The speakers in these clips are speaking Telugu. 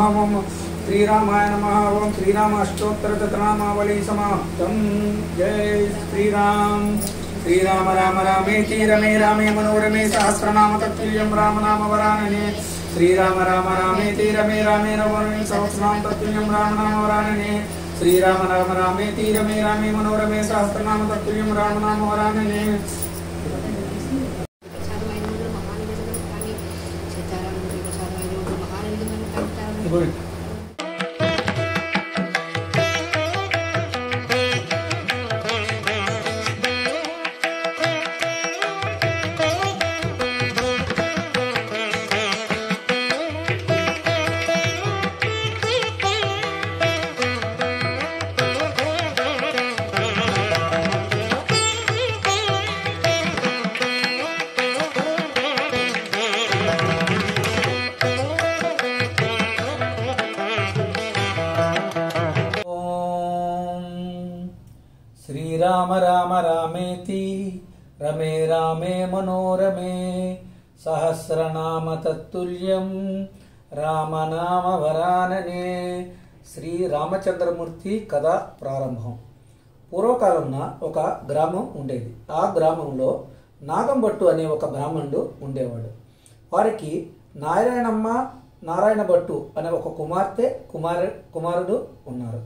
ఓం శ్రీరామాయ నమ ఓం శ్రీరామ అష్టోత్తర శతనామావళి సమాప్తం జై శ్రీరామ్ శ్రీరామ రామ రామేతి రమే రామే మనోరమే సహస్రనామ తత్తుల్యం రామనామ వరాననే శ్రీరామ రామ రామేతి రమే రామే మనోరమే సహస్రనామ తత్తుల్యం రామనామ వరాననే శ్రీరామ రామ రామేతి రమే రామే మనోరమే సహస్రనామ తత్తుల్యం రామనామ వరాననే చదువైన మహానిధులను కానీ సీతారాముడి చదువైన మహానిధులను కానీ ఓం శ్రీరామ రామ రామేతి రమే రామే మనోరమే సహస్రనామ తత్తుల్యం రామనామ వరాననే శ్రీ రామచంద్రమూర్తి కథ ప్రారంభం పూర్వకాలంన ఒక గ్రామం ఉండేది ఆ గ్రామంలో నాగంభట్టు అనే ఒక బ్రాహ్మణుడు ఉండేవాడు వారికి నారాయణమ్మ నారాయణ భట్టు అనే ఒక కుమార్తె కుమారు కుమారుడు ఉన్నారు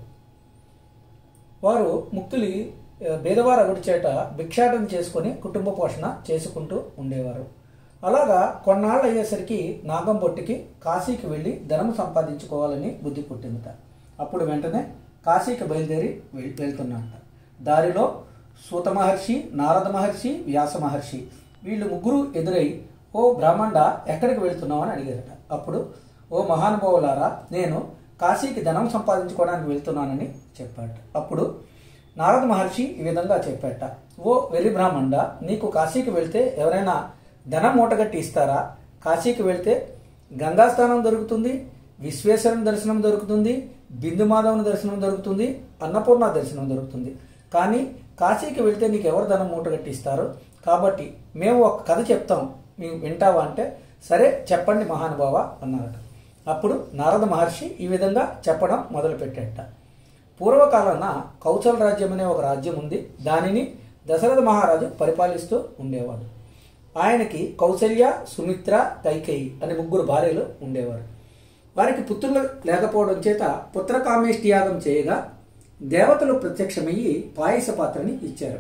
వారు ముక్తులి ఆ, బేదవార గుడి చేట భిక్షాటన చేసుకుని కుటుంబ పోషణ చేసుకుంటూ ఉండేవారు అలాగా కొన్నాళ్ళు అయ్యేసరికి నాగంబొట్టికి కాశీకి వెళ్ళి ధనం సంపాదించుకోవాలని బుద్ధి పుట్టిందట అప్పుడు వెంటనే కాశీకి బయలుదేరి వెళ్- వెళ్తున్నట దారిలో సూత మహర్షి నారద మహర్షి వ్యాస మహర్షి వీళ్ళు ముగ్గురు ఎదురై ఓ బ్రాహ్మణ ఎక్కడికి వెళ్తున్నావు అని అడిగారట అప్పుడు ఓ మహానుభావులారా నేను కాశీకి ధనం సంపాదించుకోవడానికి వెళ్తున్నానని చెప్పాడు అప్పుడు నారద మహర్షి ఈ విధంగా చెప్పాట ఓ వెలి బ్రాహ్మణ నీకు కాశీకి వెళ్తే ఎవరైనా ధనం మూటగట్టి ఇస్తారా కాశీకి వెళ్తే గంగా స్నానం దొరుకుతుంది విశ్వేశ్వరుని దర్శనం దొరుకుతుంది బిందు మాధవుని దర్శనం దొరుకుతుంది అన్నపూర్ణ దర్శనం దొరుకుతుంది కానీ కాశీకి వెళ్తే నీకు ఎవరు ధనం మూటగట్టి ఇస్తారు కాబట్టి మేము ఒక కథ చెప్తాం మేము వింటావా అంటే సరే చెప్పండి మహానుభావ అన్నారట అప్పుడు నారద మహర్షి ఈ విధంగా చెప్పడం మొదలుపెట్టాట పూర్వకాలాన కౌశల రాజ్యం అనే ఒక రాజ్యం ఉంది దానిని దశరథ మహారాజు పరిపాలిస్తూ ఉండేవాడు ఆయనకి కౌసల్య సుమిత్ర కైకేయి అనే ముగ్గురు భార్యలు ఉండేవారు వారికి పుత్రులు లేకపోవడం చేత పుత్రకామేష్టి యాగం చేయగా దేవతలు ప్రత్యక్షమయ్యి పాయస పాత్రని ఇచ్చారు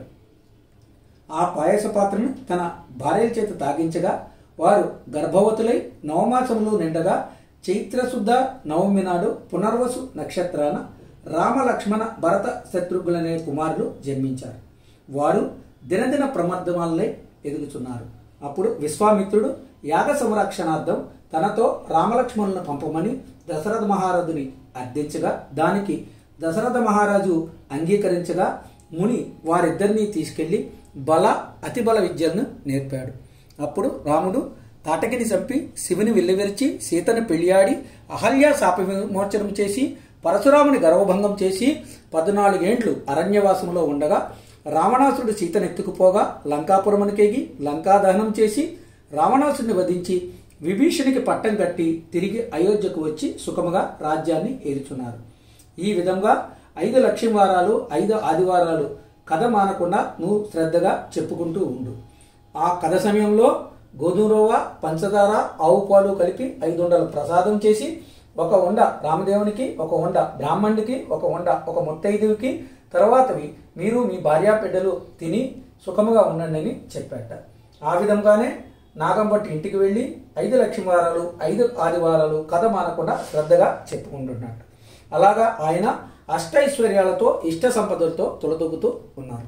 ఆ పాయస పాత్రను తన భార్యల చేత తాగించగా వారు గర్భవతులై నవమాసములు నిండగా చైత్రశుద్ధ నవమి నాడు పునర్వసు నక్షత్రాన రామ లక్ష్మణ భరత శత్రుఘ్నులనే కుమారులు జన్మించారు వారు దినదిన ప్రమర్దమాలై ఎదుగుతున్నారు అప్పుడు విశ్వామిత్రుడు యాగ సంరక్షణార్థం తనతో రామలక్ష్మణులను పంపమని దశరథ మహారాజుని అర్థించగా దానికి దశరథ మహారాజు అంగీకరించగా ముని వారిద్దరినీ తీసుకెళ్లి బల అతిబల విద్యలను నేర్పాడు అప్పుడు రాముడు తాటకిని చంపి శివుని వెల్లివిరిచి సీతను పెళ్లియాడి అహల్య శాప విమోచనం చేసి పరశురాముని గర్వభంగం చేసి పద్నాలుగేండ్లు అరణ్యవాసంలో ఉండగా రావణాసుడు సీతను ఎత్తుకుపోగా లంకాపురమునికేగి లంకా దహనం చేసి రావణాసుడిని వధించి విభీషణికి పట్టం కట్టి తిరిగి అయోధ్యకు వచ్చి సుఖముగా రాజ్యాన్ని ఏలుచున్నారు ఈ విధంగా ఐదు లక్ష్మీవారాలు ఐదు ఆదివారాలు కథ మానకుండా నువ్వు శ్రద్ధగా చెప్పుకుంటూ ఉండు ఆ కథ సమయంలో గోధుమ రవ్వ పంచదార ఆవు పాలు కలిపి ఐదు వందల ప్రసాదం చేసి ఒక వండ రామదేవునికి ఒక వండ బ్రాహ్మణుడికి ఒక వండ ఒక ముత్తైదువుకి తర్వాతవి మీరు మీ భార్యా బిడ్డలు తిని సుఖముగా ఉండండి అని చెప్పాట ఆ విధంగానే నాగంపట్టి ఇంటికి వెళ్ళి ఐదు లక్ష్మీవారాలు ఐదు ఆదివారాలు కథ మానకుండా శ్రద్ధగా చెప్పుకుంటున్నాడు అలాగా ఆయన అష్టైశ్వర్యాలతో ఇష్ట సంపదలతో తులతొగుతూ ఉన్నారట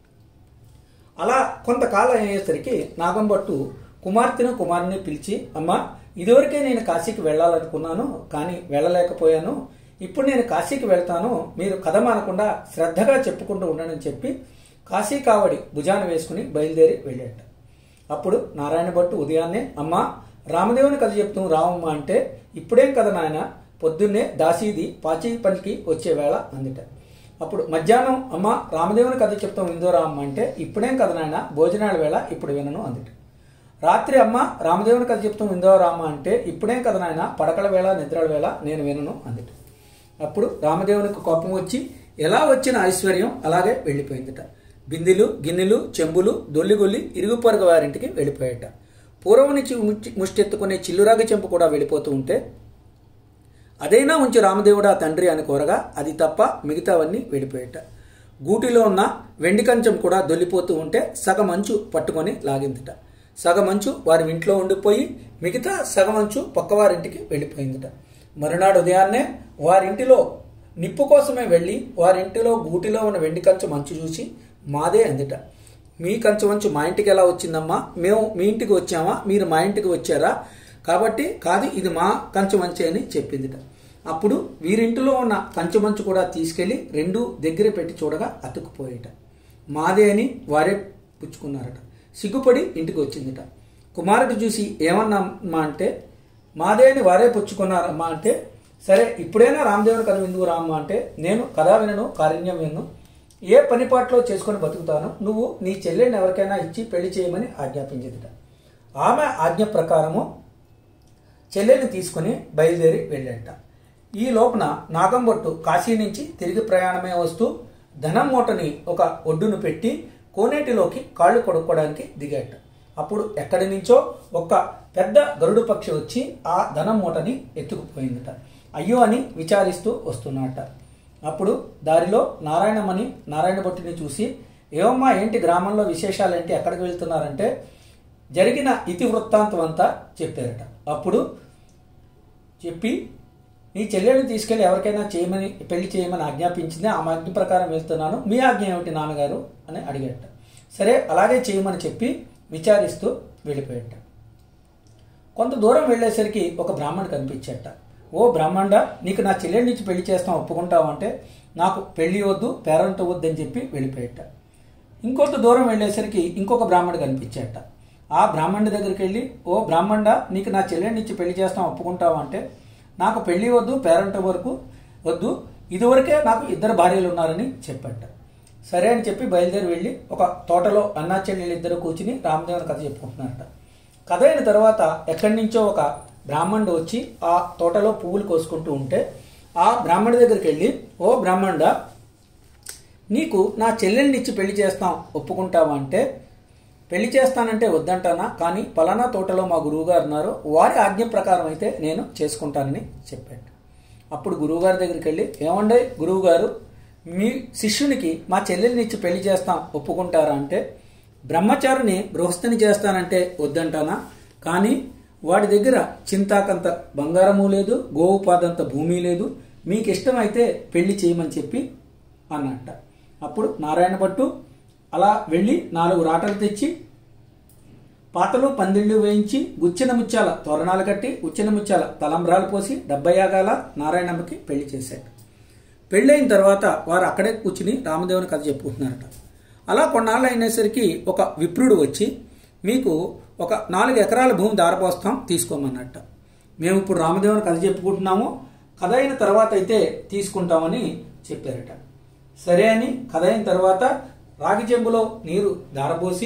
అలా కొంతకాలం అయ్యేసరికి నాగంభట్టు కుమార్తెను కుమారుని పిలిచి అమ్మ ఇదివరకే నేను కాశీకి వెళ్ళాలనుకున్నాను కానీ వెళ్ళలేకపోయాను ఇప్పుడు నేను కాశీకి వెళ్తాను మీరు కథ మానకుండా శ్రద్ధగా చెప్పుకుంటూ ఉండనని చెప్పి కాశీ కావడి భుజాన వేసుకుని బయలుదేరి వెళ్ళాట అప్పుడు నారాయణ భట్టు ఉదయాన్నే అమ్మ రామదేవుని కథ చెప్తూ రామమ్మ అంటే ఇప్పుడేం కథ నాయన పొద్దున్నే దాసీది పాచి పనికి వచ్చే వేళ అందుట అప్పుడు మధ్యాహ్నం అమ్మ రామదేవుని కథ చెప్తాం ఇందో రామ్మ అంటే ఇప్పుడేం కథ నాయన భోజనాల వేళ ఇప్పుడు వినను అందుట రాత్రి అమ్మ రామదేవుని కథ చెప్తూ విందో రామ అంటే ఇప్పుడేం కదా నాయన పడకల వేళ నిద్రల వేళ నేను వినను అందుట అప్పుడు రామదేవునికి కోపం వచ్చి ఎలా వచ్చిన ఐశ్వర్యం అలాగే వెళ్ళిపోయిందిట బిందెలు గిన్నెలు చెంబులు దొల్లిగొల్లి ఇరుగు పొరుగు వారింటికి వెళ్ళిపోయాట పూర్వం నుంచి ముష్టి- ముష్టెత్తుకునే చిల్లురాగి చెంపు కూడా వెళ్ళిపోతూ ఉంటే అదైనా ఉంచి రామదేవుడా తండ్రి అని కోరగా అది తప్ప మిగతావన్నీ వెళ్ళిపోయేట గూటిలో ఉన్న వెండి కంచం కూడా దొల్లిపోతూ ఉంటే సగమంచు పట్టుకొని లాగిందిట సగమంచు వారి ఇంట్లో ఉండిపోయి మిగతా సగమంచు పక్కవారింటికి వెళ్ళిపోయిందిట మరునాడు ఉదయాన్నే వారింటిలో నిప్పు కోసమే వెళ్ళి వారింటిలో గూటిలో ఉన్న వెండి కంచం మంచు చూసి మాదే అందిట మీ కంచం మంచు మా ఇంటికి ఎలా వచ్చిందమ్మా మేము మీ ఇంటికి వచ్చామా మీరు మా ఇంటికి వచ్చారా కాబట్టి కాదు ఇది మా కంచమంచి అని చెప్పిందిట అప్పుడు వీరింటిలో ఉన్న కంచమంచు కూడా తీసుకెళ్లి రెండు దగ్గర పెట్టి చూడగా అతుక్కుపోయేట మాదే అని వారే పుచ్చుకున్నారట సిగ్గుపడి ఇంటికి వచ్చిందిట కుమారుడు చూసి ఏమన్నామా అంటే మాదే అని వారే పుచ్చుకున్నారమ్మా అంటే సరే ఇప్పుడైనా రామదేవుని కథ ఎందుకు రామ్మా అంటే నేను కథా వినను కారుణ్యం విన్ను ఏ పనిపాట్లో చేసుకొని బతుకుతాను నువ్వు నీ చెల్లెని ఎవరికైనా ఇచ్చి పెళ్లి చేయమని ఆజ్ఞాపించిందిట ఆమె ఆజ్ఞ ప్రకారము చెల్లెని తీసుకుని బయలుదేరి వెళ్ళంట ఈ లోపున నాగంబొట్టు కాశీ నుంచి తిరిగి ప్రయాణమే వస్తూ ధనం మూటని ఒక ఒడ్డును పెట్టి కోనేటిలోకి కాళ్ళు కొడుక్కోవడానికి దిగాట అప్పుడు ఎక్కడి నుంచో ఒక పెద్ద గరుడు పక్షి వచ్చి ఆ ధనం మూటని ఎత్తుకుపోయిందట అయ్యో అని విచారిస్తూ వస్తున్నట అప్పుడు దారిలో నారాయణమణి నారాయణ భట్టుని చూసి ఏమమ్మా ఏంటి గ్రామంలో విశేషాలేంటి ఎక్కడికి వెళ్తున్నారంటే జరిగిన ఇతి వృత్తాంతం అంతా చెప్పారట అప్పుడు చెప్పి నీ చెల్లెల్ని తీసుకెళ్లి ఎవరికైనా చేయమని పెళ్లి చేయమని ఆజ్ఞాపించింది ఆ ఆజ్ఞ ప్రకారం వెళ్తున్నాను మీ ఆజ్ఞ ఏమిటి నాన్నగారు అని అడిగాట సరే అలాగే చేయమని చెప్పి విచారిస్తూ వెళ్ళిపోయాట కొంత దూరం వెళ్ళేసరికి ఒక బ్రాహ్మణుడు కనిపించాట ఓ బ్రాహ్మణ నీకు నా చెల్లెడి నుంచి పెళ్లి చేస్తాం ఒప్పుకుంటావంటే నాకు పెళ్లి వద్దు పేరెంట్ వద్దు అని చెప్పి వెళ్ళిపోయాట ఇంకొంత దూరం వెళ్ళేసరికి ఇంకొక బ్రాహ్మణుడు కనిపించాట ఆ బ్రాహ్మణుడి దగ్గరికి వెళ్ళి ఓ బ్రాహ్మణ నీకు నా చెల్లెడి నుంచి పెళ్లి చేస్తాం ఒప్పుకుంటావా అంటే నాకు పెళ్లి వద్దు పేరెంట్ వరకు వద్దు ఇదివరకే నాకు ఇద్దరు భార్యలు ఉన్నారని చెప్పాట సరే అని చెప్పి బయలుదేరి వెళ్ళి ఒక తోటలో అన్నా చెల్లెలు ఇద్దరు కూర్చుని రామదేవుని కథ చెప్పుకుంటున్నారట కథ అయిన తర్వాత ఎక్కడి నుంచో ఒక బ్రాహ్మణుడు వచ్చి ఆ తోటలో పువ్వులు కోసుకుంటూ ఉంటే ఆ బ్రాహ్మణుడి దగ్గరికి వెళ్ళి ఓ బ్రాహ్మణుడా నీకు నా చెల్లెల్ని ఇచ్చి పెళ్లి చేస్తాం ఒప్పుకుంటావా అంటే పెళ్లి చేస్తానంటే వద్దంటానా కానీ పలానా తోటలో మా గురువుగారు ఉన్నారు వారి ఆజ్ఞ ప్రకారం అయితే నేను చేసుకుంటానని చెప్పాడు అప్పుడు గురువుగారి దగ్గరికి వెళ్ళి ఏమండే గురువుగారు మీ శిష్యునికి మా చెల్లెల్ని ఇచ్చి పెళ్లి చేస్తాం ఒప్పుకుంటారా అంటే బ్రహ్మచారిని గృహస్థిని చేస్తానంటే వద్దంటానా కానీ వాడి దగ్గర చింతాకంత బంగారము లేదు గోవు పాదంత భూమి లేదు మీకు ఇష్టమైతే పెళ్లి చేయమని చెప్పి అన్నట్ట అప్పుడు నారాయణ భట్టు అలా వెళ్ళి నాలుగు రాటలు తెచ్చి పాతలు పందిళ్ళు వేయించి గుచ్చిన ముత్యాల తోరణాలు కట్టి ఉచ్చిన ముత్యాల తలంబ్రాలు పోసి డెబ్బై యాగాల నారాయణమ్మకి పెళ్లి చేశాడు పెళ్ళైన తర్వాత వారు అక్కడే కూర్చుని రామదేవుని కథ చెప్పుకుంటున్నారట అలా కొన్నాళ్ళు అయినేసరికి ఒక విప్రుడు వచ్చి మీకు ఒక నాలుగు ఎకరాల భూమి దారపోస్తాం తీసుకోమన్నట్ట మేము ఇప్పుడు రామదేవుని కథ చెప్పుకుంటున్నాము కథ అయిన తర్వాత అయితే తీసుకుంటామని చెప్పారట సరే అని కథ అయిన తర్వాత రాగి చెంబులో నీరు దారపోసి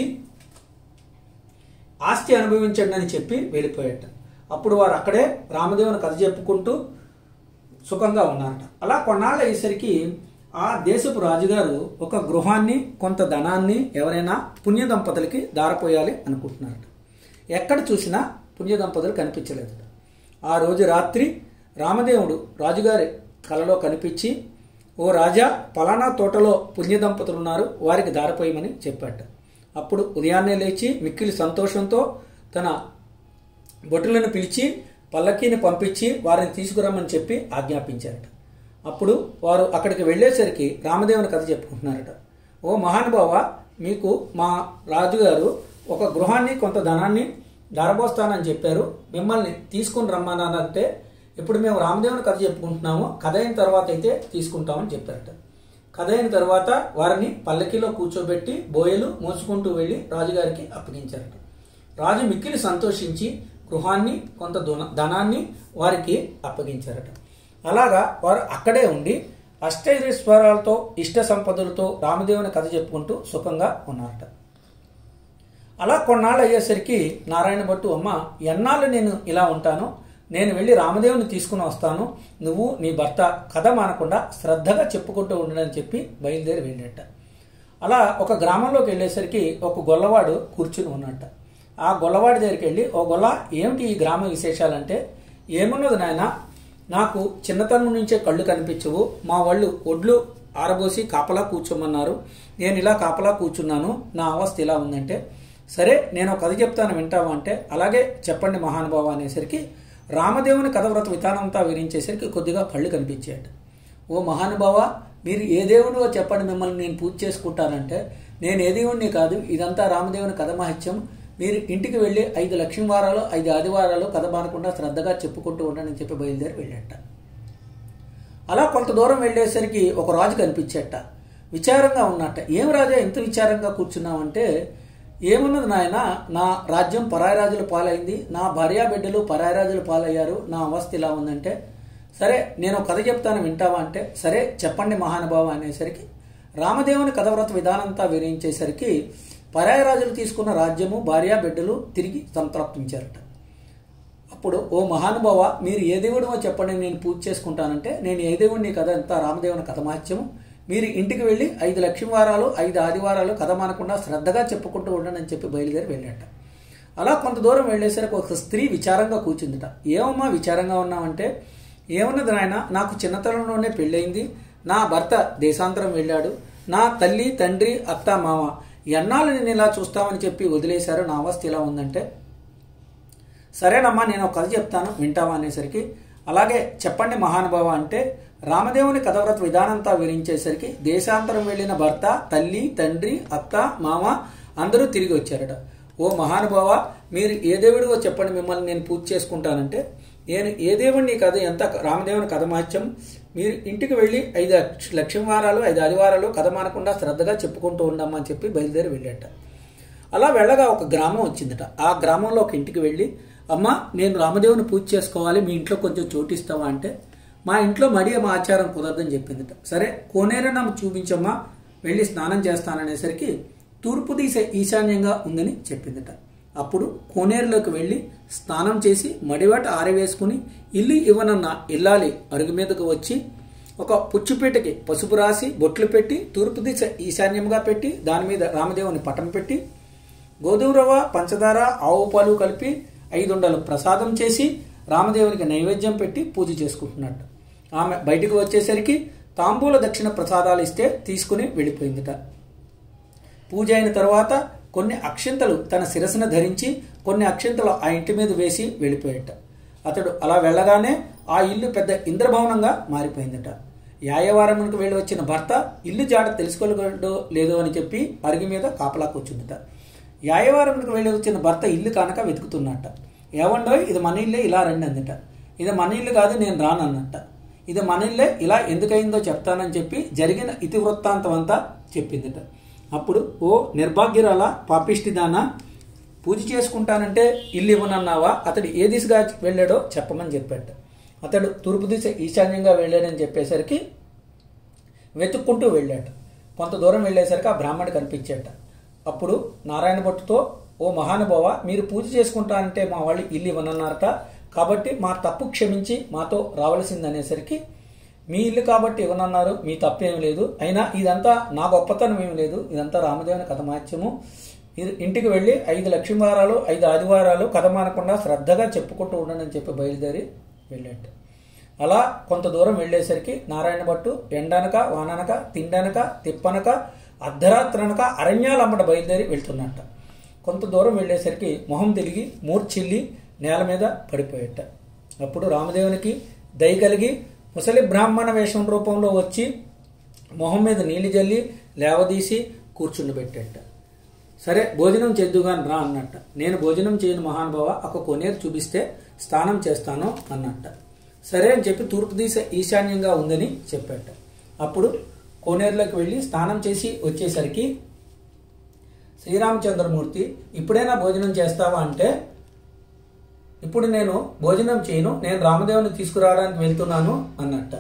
ఆస్తి అనుభవించండి అని చెప్పి వెళ్ళిపోయాట అప్పుడు వారు అక్కడే రామదేవుని కథ చెప్పుకుంటూ సుఖంగా ఉన్నారట అలా కొన్నాళ్ళు అయ్యేసరికి ఆ దేశపు రాజుగారు ఒక గృహాన్ని కొంత ధనాన్ని ఎవరైనా పుణ్య దంపతులకి దారపోయాలి అనుకుంటున్నారట ఎక్కడ చూసినా పుణ్య దంపతులు కనిపించలేదట ఆ రోజు రాత్రి రామదేవుడు రాజుగారి కలలో కనిపించి ఓ రాజా పలానా తోటలో పుణ్య దంపతులు ఉన్నారు వారికి దారపోయమని చెప్పాట అప్పుడు ఉదయాన్నే లేచి మిక్కిలి సంతోషంతో తన భటులను పిలిచి పల్లకీని పంపించి వారిని తీసుకురమ్మని చెప్పి ఆజ్ఞాపించారట అప్పుడు వారు అక్కడికి వెళ్ళేసరికి రామదేవుని కథ చెప్పుకుంటున్నారట ఓ మహానుభావ మీకు మా రాజుగారు ఒక గృహాన్ని కొంత ధనాన్ని ధరబోస్తానని చెప్పారు మిమ్మల్ని తీసుకుని రమ్మన్నానంటే ఇప్పుడు మేము రామదేవుని కథ చెప్పుకుంటున్నాము కథ అయిన తర్వాత అయితే తీసుకుంటామని చెప్పారట కథ అయిన తర్వాత వారిని పల్లకిలో కూర్చోబెట్టి బోయలు మోసుకుంటూ వెళ్లి రాజుగారికి అప్పగించారట రాజు మిక్కిలి సంతోషించి గృహాన్ని కొంత ధన- ధనాన్ని వారికి అప్పగించారట అలాగా వారు అక్కడే ఉండి అష్టైశ్వరాలతో ఇష్ట సంపదలతో రామదేవుని కథ చెప్పుకుంటూ సుఖంగా ఉన్నారట అలా కొన్నాళ్ళు అయ్యేసరికి నారాయణ భట్టు అమ్మ ఎన్నాళ్ళు నేను ఇలా ఉంటాను నేను వెళ్ళి రామదేవుని తీసుకుని వస్తాను నువ్వు నీ భర్త కథ మానకుండా శ్రద్ధగా చెప్పుకుంటూ ఉండడని చెప్పి బయలుదేరి వెళ్ళేట అలా ఒక గ్రామంలోకి వెళ్ళేసరికి ఒక గొల్లవాడు కూర్చుని ఉన్నట్ట ఆ గొల్లవాడి దగ్గరికి వెళ్ళి ఓ గొల్ల ఏమిటి ఈ గ్రామ విశేషాలంటే ఏమున్నది నాయన నాకు చిన్నతనం నుంచే కళ్ళు కనిపించవు మా వాళ్ళు ఒడ్లు ఆరబోసి కాపలా కూర్చోమన్నారు నేను ఇలా కాపలా కూర్చున్నాను నా అవస్థ ఇలా ఉందంటే సరే నేను ఒక కథ చెప్తాను వింటావా అంటే అలాగే చెప్పండి మహానుభావ అనేసరికి రామదేవుని కథ వ్రత విధానంతా వివరించేసరికి కొద్దిగా కళ్ళు కనిపించాయట ఓ మహానుభావ మీరు ఏ దేవునివో చెప్పండి మిమ్మల్ని నేను పూజ చేసుకుంటానంటే నేను ఏ దేవుణ్ణి కాదు ఇదంతా రామదేవుని కథ మహత్యం మీరు ఇంటికి వెళ్ళి ఐదు లక్ష్మీ వారాలు ఐదు ఆదివారాలు కథ మానకుండా శ్రద్ధగా చెప్పుకుంటూ ఉండండి అని చెప్పి బయలుదేరి వెళ్ళాట అలా కొంత దూరం వెళ్ళేసరికి ఒక రాజు కనిపించేట విచారంగా ఉన్నట్ట ఏం రాజా ఇంత విచారంగా కూర్చున్నావంటే ఏమున్నది నాయన నా రాజ్యం పరాయి రాజుల పాలైంది నా భార్యా బిడ్డలు పరాయి రాజుల పాలయ్యారు నా అవస్థ ఇలా ఉందంటే సరే నేను ఒక కథ చెప్తాను వింటావా అంటే సరే చెప్పండి మహానుభావ అనేసరికి రామదేవుని కథవ్రత విధానంతా వివరించేసరికి పరాయి రాజులు తీసుకున్న రాజ్యము భార్యా బిడ్డలు తిరిగి సంతృప్తించారట అప్పుడు ఓ మహానుభావ మీరు ఏ దేవుడివో చెప్పండి నేను పూజ చేసుకుంటానంటే నేను ఏ దేవుడిని కథ ఎంత రామదేవుని కథ మహత్యము మీరు ఇంటికి వెళ్ళి ఐదు లక్ష్మీ వారాలు ఐదు ఆదివారాలు కథ మానకుండా శ్రద్ధగా చెప్పుకుంటూ ఉండండి అని చెప్పి బయలుదేరి వెళ్ళాట అలా కొంత దూరం వెళ్ళేసరికి ఒక స్త్రీ విచారంగా కూర్చుందిట ఏమమ్మా విచారంగా ఉన్నామంటే ఏమన్నది నాయన నాకు చిన్నతనంలోనే పెళ్ళయింది నా భర్త దేశాంతరం వెళ్ళాడు నా తల్లి తండ్రి అత్త మామ ఎన్నాళ్ళు నేను ఇలా చూస్తామని చెప్పి వదిలేశారు నా అవస్థ ఇలా ఉందంటే సరేనమ్మా నేను ఒక కథ చెప్తాను వింటావా అనేసరికి అలాగే చెప్పండి మహానుభావ అంటే రామదేవుని కథవ్రత విధానంతా వివరించేసరికి దేశాంతరం వెళ్ళిన భర్త తల్లి తండ్రి అత్త మామ అందరూ తిరిగి వచ్చారట ఓ మహానుభావ మీరు ఏ దేవుడివో చెప్పండి మిమ్మల్ని నేను పూజ చేసుకుంటానంటే నేను ఏ దేవుడిని కథ ఎంత రామదేవుని కథ మహత్యం మీరు ఇంటికి వెళ్ళి ఐదు లక్ష్మీ వారాలు ఐదు ఆదివారాలు కథ మానకుండా శ్రద్ధగా చెప్పుకుంటూ ఉండమ్మని చెప్పి బయలుదేరి వెళ్ళాట అలా వెళ్ళగా ఒక గ్రామం వచ్చిందట ఆ గ్రామంలో ఒక ఇంటికి వెళ్ళి అమ్మ నేను రామదేవుని పూజ చేసుకోవాలి మీ ఇంట్లో కొంచెం చోటిస్తావా అంటే మా ఇంట్లో మడి మా ఆచారం కుదరదని చెప్పిందట సరే కోనేరనం చూపించమ్మా వెళ్ళి స్నానం చేస్తాననేసరికి తూర్పు దిశ ఈశాన్యంగా ఉందని చెప్పిందట అప్పుడు కోనేరులోకి వెళ్ళి స్నానం చేసి మడివాట ఆరవేసుకుని ఇల్లు ఇవ్వనన్న ఇల్లాలి అరుగు మీదకు వచ్చి ఒక పుచ్చుపేటకి పసుపు రాసి బొట్లు పెట్టి తూర్పు దిశ ఈశాన్యంగా పెట్టి దాని మీద రామదేవుని పటం పెట్టి గోధుమ రవ్వ పంచదార ఆవు పాలు కలిపి ఐదుండలు ప్రసాదం చేసి రామదేవునికి నైవేద్యం పెట్టి పూజ చేసుకుంటున్నట్టు ఆమె బయటికి వచ్చేసరికి తాంబూల దక్షిణ ప్రసాదాలు ఇస్తే తీసుకుని వెళ్ళిపోయిందిట పూజ అయిన తర్వాత కొన్ని అక్షింతలు తన శిరస్సును ధరించి కొన్ని అక్షింతలు ఆ ఇంటి మీద వేసి వెళ్ళిపోయాట అతడు అలా వెళ్ళగానే ఆ ఇల్లు పెద్ద ఇంద్రభవనంగా మారిపోయిందట యాయవారమునికి వెళ్ళి వచ్చిన భర్త ఇల్లు జాడ తెలుసుకోగలడో లేదో అని చెప్పి అరుగు మీద కాపలా కూర్చుందట యాయవారమునికి వెళ్ళి వచ్చిన భర్త ఇల్లు కానక వెతుకుతున్నట్ట ఏమండో ఇది మన ఇల్లే ఇలా రండి అందట ఇది మన ఇల్లు కాదు నేను రానన్నట్ట ఇది మన ఇల్లే ఇలా ఎందుకయిందో చెప్తానని చెప్పి జరిగిన ఇతివృత్తాంతం అంతా చెప్పిందట అప్పుడు ఓ నిర్భాగ్యురాల పాపిష్టిదానా పూజ చేసుకుంటానంటే ఇల్లు ఇవ్వనన్నావా అతడు ఏ దిశగా వెళ్ళాడో చెప్పమని చెప్పాడు అతడు తూర్పు దిశ ఈశాన్యంగా వెళ్ళాడని చెప్పేసరికి వెతుక్కుంటూ వెళ్ళాడు కొంత దూరం వెళ్ళేసరికి ఆ బ్రాహ్మడు కనిపించాట అప్పుడు నారాయణ భట్టుతో ఓ మహానుభావ మీరు పూజ చేసుకుంటానంటే మా వాళ్ళు ఇల్లు ఇవ్వనన్నారట కాబట్టి మా తప్పు క్షమించి మాతో రావలసిందనేసరికి మీ ఇల్లు కాబట్టి ఇవ్వనన్నారు మీ తప్పేం లేదు అయినా ఇదంతా నా గొప్పతనం ఏమి లేదు ఇదంతా రామదేవుని కథ మాత్యము ఇది ఇంటికి వెళ్ళి ఐదు లక్ష్మీ వారాలు ఐదు ఆదివారాలు కథ మానకుండా శ్రద్ధగా చెప్పుకుంటూ ఉండండి అని చెప్పి బయలుదేరి వెళ్ళాడు అలా కొంత దూరం వెళ్ళేసరికి నారాయణ భట్టు ఎండనక వాననక తిండనక తిప్పనక అర్ధరాత్రనక అరణ్యాలమ్మట బయలుదేరి వెళ్తున్నట్ట కొంత దూరం వెళ్ళేసరికి మొహం తిరిగి మూర్చిల్లి నేల మీద పడిపోయేట అప్పుడు రామదేవునికి దయ కలిగి ముసలి బ్రాహ్మణ వేషం రూపంలో వచ్చి మొహం మీద నీళ్లు జల్లి లేవదీసి కూర్చుండబెట్టేట సరే భోజనం చేద్దుగాని రా అన్నట్ట నేను భోజనం చేయను మహానుభావ ఒక కొనేరు చూపిస్తే స్నానం చేస్తాను అన్నట్ట సరే అని చెప్పి తూర్పు దిశ ఈశాన్యంగా ఉందని చెప్పాట అప్పుడు కోనేరులోకి వెళ్ళి స్నానం చేసి వచ్చేసరికి శ్రీరామచంద్రమూర్తి ఇప్పుడైనా భోజనం చేస్తావా అంటే ఇప్పుడు నేను భోజనం చేయను నేను రామదేవుని తీసుకురావడానికి వెళ్తున్నాను అన్నట్ట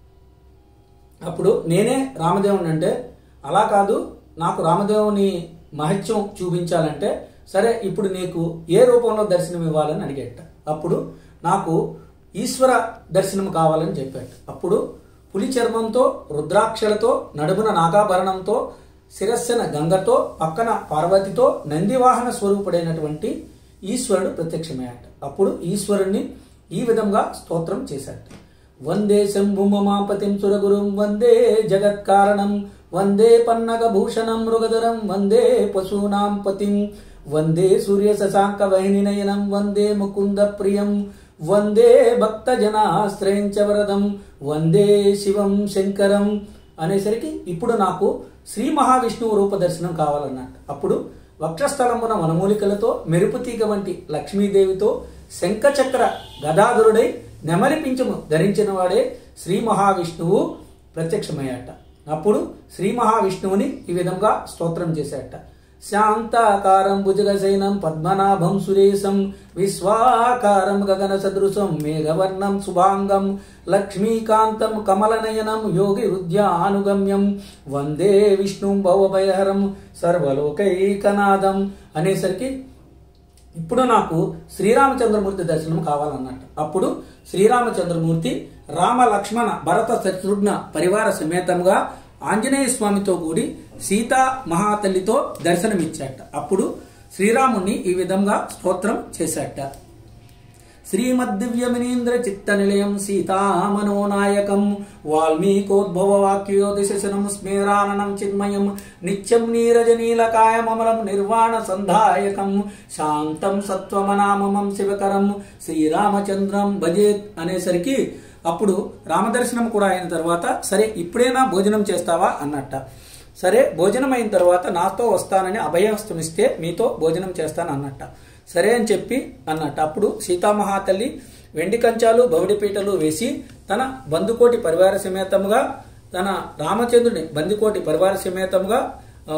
అప్పుడు నేనే రామదేవుని అంటే అలా కాదు నాకు రామదేవుని మహత్యం చూపించాలంటే సరే ఇప్పుడు నీకు ఏ రూపంలో దర్శనం ఇవ్వాలని అడిగేట అప్పుడు నాకు ఈశ్వర దర్శనం కావాలని చెప్పాడు అప్పుడు పులి చర్మంతో రుద్రాక్షలతో నడుమున నాగాభరణంతో శిరస్సున గంగతో పక్కన పార్వతితో నందివాహన స్వరూపుడైనటువంటి ఈశ్వరుడు ప్రత్యక్షమయ్యాట అప్పుడు ఈశ్వరుణ్ణి ఈ విధంగా స్తోత్రం చేశాట వందే శంభుమమాపతిం సురగురుం వందే జగత్కారణం వందే పన్నగ భూషణం మృగధరం వందే పశూనాం పతిం వందే సూర్య శశాంక వహినినయనం వందే ముకుంద ప్రియం వందే భక్త జనాశ్రయించ వరదం వందే శివం శంకరం అనేసరికి ఇప్పుడు నాకు శ్రీ మహావిష్ణువు రూప దర్శనం కావాలన్నట్టు అప్పుడు వక్షస్థలమున వనమూలికలతో మెరుపు తీగ వంటి లక్ష్మీదేవితో శంఖచక్ర గదాధరుడై నెమలి పింఛము ధరించిన వాడే శ్రీ మహావిష్ణువు ప్రత్యక్షమయ్యాట అప్పుడు శ్రీ మహావిష్ణువుని ఈ విధంగా స్తోత్రం చేశాట శాంతాకారం భుజగశైనం పద్మనాభం సురేశం విశ్వాకారం గగన సదృశం మేఘవర్ణం శుభాంగం లక్ష్మీకాంతం కమలనయనం యోగి హృద్యానుగమ్యం వందే విష్ణుం భవభయహరం సర్వలోకైకనాథం అనేసరికి ఇప్పుడు నాకు శ్రీరామచంద్రమూర్తి దర్శనం కావాలన్నట్టు అప్పుడు శ్రీరామచంద్రమూర్తి రామ లక్ష్మణ భరత శత్రుఘ్న పరివార సమేతంగా ఆంజనేయ స్వామితో కూడి సీతా మహాతల్లితో దర్శనమిచ్చాట అప్పుడు శ్రీరాముణ్ణి ఈ విధంగా స్తోత్రం చేశాట శ్రీమద్దివ్యమినీంద్ర చిత్త నిలయం సీతామనోనాయకం వాల్మీకోద్భవ వాక్యోదిశనం స్మేరాననం చిన్మయం నిత్యం నీరజనీలకాయమమలం నిర్వాణ సంధాయకం శాంతం సత్వమనామమం శివకరం శ్రీరామచంద్రం భజేత్ అనేసరికి అప్పుడు రామదర్శనం కూడా అయిన తర్వాత సరే ఇప్పుడైనా భోజనం చేస్తావా అన్నట్ట సరే భోజనం అయిన తర్వాత నాతో వస్తానని అభయహస్తమిస్తే మీతో భోజనం చేస్తాను అన్నట్ట సరే అని చెప్పి అన్నట్టు అప్పుడు సీతామహాతల్లి వెండి కంచాలు బౌడిపీటలు వేసి తన బంధుకోటి పరివార సమేతముగా తన రామచంద్రుని బందికోటి పరివార సమేతముగా ఆ,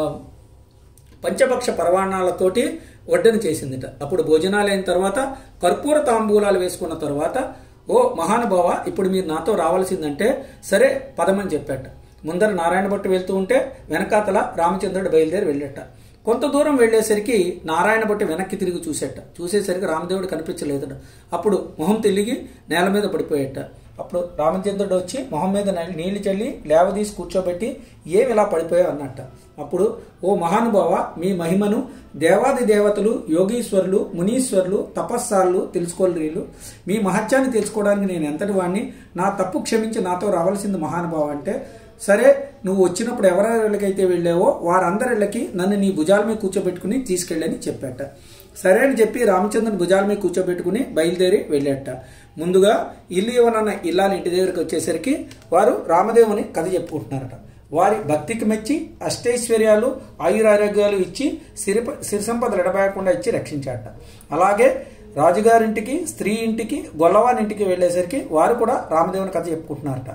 పంచపక్ష పరవాణాలతోటి వడ్డన చేసిందిట అప్పుడు భోజనాలు అయిన తర్వాత కర్పూర తాంబూలాలు వేసుకున్న తర్వాత ఓ మహానుభావ ఇప్పుడు మీరు నాతో రావాల్సిందంటే సరే పదమని చెప్పాట ముందర నారాయణ భట్టు వెళ్తూ ఉంటే వెనకాతల రామచంద్రుడు బయలుదేరి వెళ్ళేట కొంత దూరం వెళ్ళేసరికి నారాయణ భట్టు వెనక్కి తిరిగి చూసేట చూసేసరికి రామదేవుడు కనిపించలేదట అప్పుడు మొహం తిరిగి నేల మీద పడిపోయేట అప్పుడు రామచంద్రుడు వచ్చి మొహం మీద నీ- నీళ్లు చల్లి లేవదీసి కూర్చోబెట్టి ఏమి ఇలా పడిపోయావు అన్నట్ట అప్పుడు ఓ మహానుభావ మీ మహిమను దేవాది దేవతలు యోగీశ్వరులు మునీశ్వరులు తపస్సారులు తెలుసుకోలేరు మీ మహత్యాన్ని తెలుసుకోవడానికి నేను ఎంతటి వాడిని నా తప్పు క్షమించి నాతో రావాల్సింది మహానుభావ అంటే సరే నువ్వు వచ్చినప్పుడు ఎవరెవరికైతే వెళ్ళావో వారందరిళ్ళకి నన్ను నీ భుజాల మీద కూర్చోబెట్టుకుని తీసుకెళ్ళని చెప్పాట సరే అని చెప్పి రామచంద్రుని భుజాల మీద కూర్చోబెట్టుకుని బయలుదేరి వెళ్ళాట ముందుగా ఇల్లు ఇవ్వనన్న ఇల్లాల ఇంటి దగ్గరికి వచ్చేసరికి వారు రామదేవుని కథ చెప్పుకుంటున్నారట వారి భక్తికి మెచ్చి అష్టైశ్వర్యాలు ఆయురారోగ్యాలు ఇచ్చి సిరి సిరి సంపదలు ఎడబాయకుండా ఇచ్చి రక్షించాట అలాగే రాజుగారింటికి స్త్రీ ఇంటికి గొల్లవారింటికి వెళ్ళేసరికి వారు కూడా రామదేవుని కథ చెప్పుకుంటున్నారట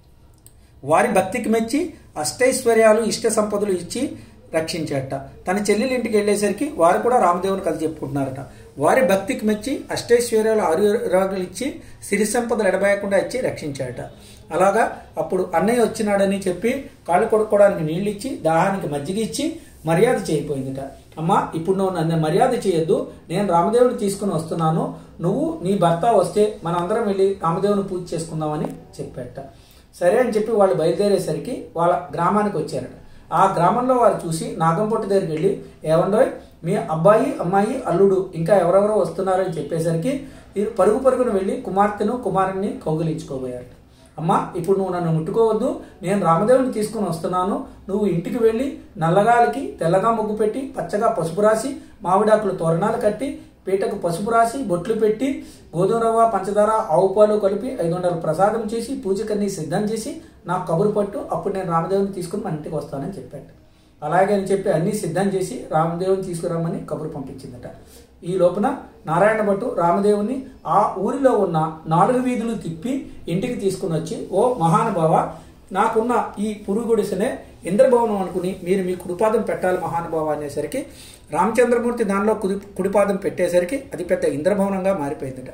వారి భక్తికి మెచ్చి అష్టైశ్వర్యాలు ఇష్ట సంపదలు ఇచ్చి రక్షించాట తన చెల్లెలి ఇంటికి వెళ్ళేసరికి వారు కూడా రామదేవుని కథ చెప్పుకుంటున్నారట వారి భక్తికి మెచ్చి అష్టైశ్వర్యాలు ఆరోగ్యాలు ఇచ్చి సిరి సంపదలు ఎడబాయకుండా ఇచ్చి రక్షించాట అలాగా అప్పుడు అన్నయ్య వచ్చినాడని చెప్పి కాళ్ళు కొడుకోవడానికి నీళ్ళు ఇచ్చి దాహానికి మజ్జిగ ఇచ్చి మర్యాద చేయపోయిందిట అమ్మా ఇప్పుడు నువ్వు నన్ను మర్యాద చేయొద్దు నేను రామదేవుని తీసుకుని వస్తున్నాను నువ్వు నీ భర్త వస్తే మనందరం వెళ్ళి రామదేవుని పూజ చేసుకుందామని చెప్పాట సరే అని చెప్పి వాళ్ళు బయలుదేరేసరికి వాళ్ళ గ్రామానికి వచ్చారట ఆ గ్రామంలో వారు చూసి నాగంపొట్టు దగ్గరికి వెళ్ళి ఏమండోయ్ మీ అబ్బాయి అమ్మాయి అల్లుడు ఇంకా ఎవరెవరో వస్తున్నారో అని చెప్పేసరికి వీరు పరుగు పరుగున వెళ్ళి కుమార్తెను కుమారుని కౌగిలించుకోబోయారట అమ్మా ఇప్పుడు నువ్వు నన్ను ముట్టుకోవద్దు నేను రామదేవుని తీసుకుని వస్తున్నాను నువ్వు ఇంటికి వెళ్ళి నల్లగాలికి తెల్లగా ముగ్గు పెట్టి పచ్చగా పసుపు రాసి మామిడాకులు తోరణాలు కట్టి పీటకు పసుపు రాసి బొట్లు పెట్టి గోధుమ రవ్వ పంచదార ఆవు పాలు కలిపి ఐదు వందల ప్రసాదం చేసి పూజకన్నీ సిద్ధం చేసి నాకు కబురు పట్టు అప్పుడు నేను రామదేవుని తీసుకుని మన ఇంటికి వస్తానని చెప్పాడు అలాగే అని చెప్పి అన్నీ సిద్ధం చేసి రామదేవుని తీసుకురమ్మని కబురు పంపించిందట ఈ లోపున నారాయణ భట్టు రామదేవుని ఆ ఊరిలో ఉన్న నాలుగు వీధులు తిప్పి ఇంటికి తీసుకుని వచ్చి ఓ మహానుభావ నాకున్న ఈ పురుగుడిసనే ఇంద్రభవనం అనుకుని మీరు మీ కుడిపాదం పెట్టాలి మహానుభావ అనేసరికి రామచంద్రమూర్తి దానిలో కుడి కుడిపాదం పెట్టేసరికి అది పెద్ద ఇంద్రభవనంగా మారిపోయిందట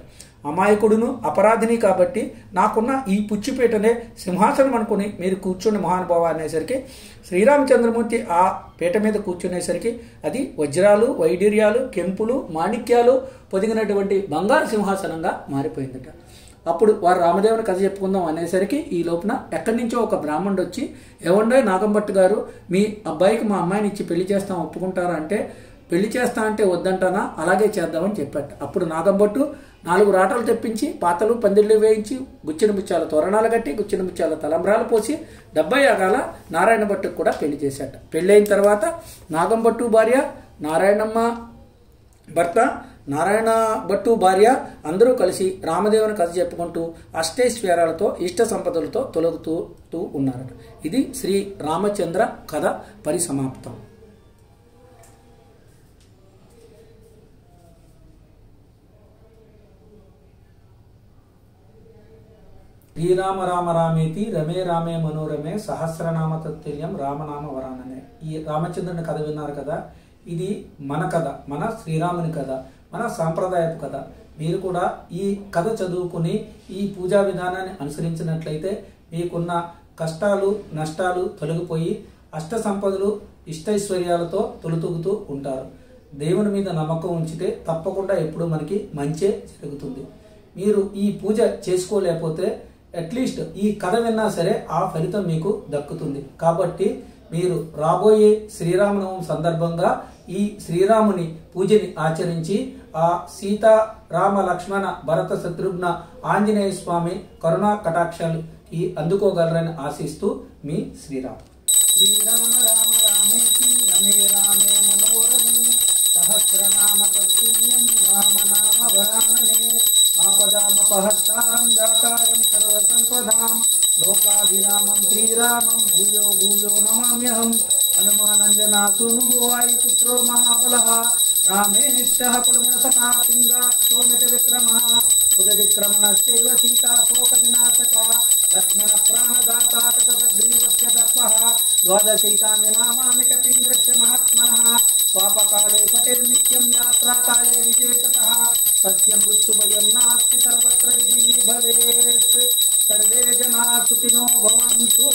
అమాయకుడును అపరాధిని కాబట్టి నాకున్న ఈ పుచ్చిపీటనే సింహాసనం అనుకుని మీరు కూర్చుని మహానుభావ అనేసరికి శ్రీరామచంద్రమూర్తి ఆ పీట మీద కూర్చునేసరికి అది వజ్రాలు వైడూర్యాలు కెంపులు మాణిక్యాలు పొదిగినటువంటి బంగారు సింహాసనంగా మారిపోయిందట అప్పుడు వారు రామదేవుని కథ చెప్పుకుందాం అనేసరికి ఈ లోపున ఎక్కడి నుంచో ఒక బ్రాహ్మణుడు వచ్చి ఏమండో నాగంభట్టు గారు మీ అబ్బాయికి మా అమ్మాయిని ఇచ్చి పెళ్లి చేస్తాం ఒప్పుకుంటారా అంటే పెళ్లి చేస్తా అంటే వద్దంటానా అలాగే చేద్దామని చెప్పాట అప్పుడు నాగంభట్టు నాలుగు రాటలు తెప్పించి పాతలు పందిళ్ళు వేయించి గుచ్చిన ముత్యాల తోరణాలు కట్టి గుచ్చిన ముత్యాల తలంబ్రాలు పోసి డెబ్బై యాగాల నారాయణ భట్టుకు కూడా పెళ్లి చేశాట పెళ్ళైన తర్వాత నాగంభట్టు భార్య నారాయణమ్మ భర్త నారాయణ భట్టు భార్య అందరూ కలిసి రామదేవుని కథ చెప్పుకుంటూ అష్టైశ్వర్యాలతో ఇష్ట సంపదలతో తొలగుతూ ఉన్నారట ఇది శ్రీ రామచంద్ర కథ పరిసమాప్తం శ్రీరామ రామ రామేతి రమే రామే మనోరమే సహస్రనామ తత్తుల్యం రామనామ వరాననే ఈ రామచంద్రుని కథ విన్నారు కదా ఇది మన కథ మన శ్రీరాముని కథ మన సాంప్రదాయపు కథ మీరు కూడా ఈ కథ చదువుకుని ఈ పూజా విధానాన్ని అనుసరించినట్లయితే మీకున్న కష్టాలు నష్టాలు తొలగిపోయి అష్ట సంపదలు ఇష్టైశ్వర్యాలతో తొలుతూగుతూ ఉంటారు దేవుని మీద నమ్మకం ఉంచితే తప్పకుండా ఎప్పుడు మనకి మంచే జరుగుతుంది మీరు ఈ పూజ చేసుకోలేకపోతే అట్లీస్ట్ ఈ కథ విన్నా సరే ఆ ఫలితం మీకు దక్కుతుంది కాబట్టి మీరు రాబోయే శ్రీరామనవం సందర్భంగా ఈ శ్రీరాముని పూజని ఆచరించి ఆ సీత రామ లక్ష్మణ భరత శత్రుఘ్న ఆంజనేయ స్వామి కరుణా కటాక్షాలు ఈ అందుకోగలరని ఆశిస్తూ మీ శ్రీరామ్ శ్రీరామ రామ రామేతి రమే రామే మనోరమే సహస్రనామ తత్తుల్యం రామనామ వరాననే ఆపదామపహత్తారం దాతారం సర్వసంపదాం లోకాభిరామం శ్రీరామం భూయో భూయో నమామ్యహం హనుమానంజనాసూను వాయుపుత్రో మహాబలః రామేష్టः కులమునసకా పింగాక్షోమిత విక్రమः ఉదవిక్రమణశ్చైవ సీతా శోకవినాశక లక్ష్మణ ప్రాణదాతా తదగ్రీవస్య దర్పः ద్వాదశైతాని నామాని కపీంద్రస్య మహాత్మనः పాపకాలే పటేర్నిత్యం యాత్రాకాలే విశేషతः తస్య మృత్యుభయం నాస్తి సర్వత్ర విధి భవేత్ సర్వే జనా సుఖినో భవంతు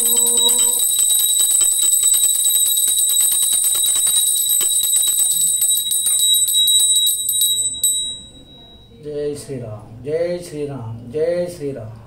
జై శ్రీరామ్ జై శ్రీరామ్ జై శ్రీరామ్